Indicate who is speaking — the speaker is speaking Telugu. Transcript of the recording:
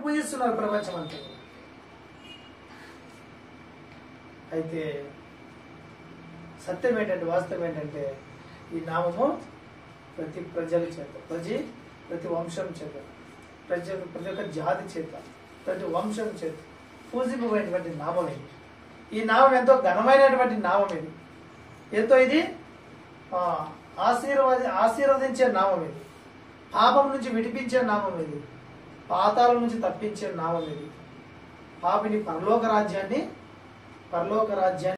Speaker 1: పూజిస్తున్నారు ప్రపంచం అంతా అయితే సత్యం ఏంటంటే వాస్తవం ఏంటంటే ఈ నామము ప్రతి ప్రజల చేత ప్రతి ప్రతి వంశం చేత ప్రతి ప్రతి ఒక్క జాతి చేత ప్రతి వంశం చేత పూజింపబడినటువంటి నామం ఇది ఈ నామం ఎంతో ఘనమైనటువంటి నామం ఇది ఎంతో ఇది ఆ, ఆశీర్వాద ఆశీర్వదించే నామం ఇది పాపం నుంచి విడిపించే నామం ఇది పాతాల నుంచి తప్పించే నామం ఇది పాపిని పరలోక రాజ్యాన్ని పరలోక రాజ్యాన్ని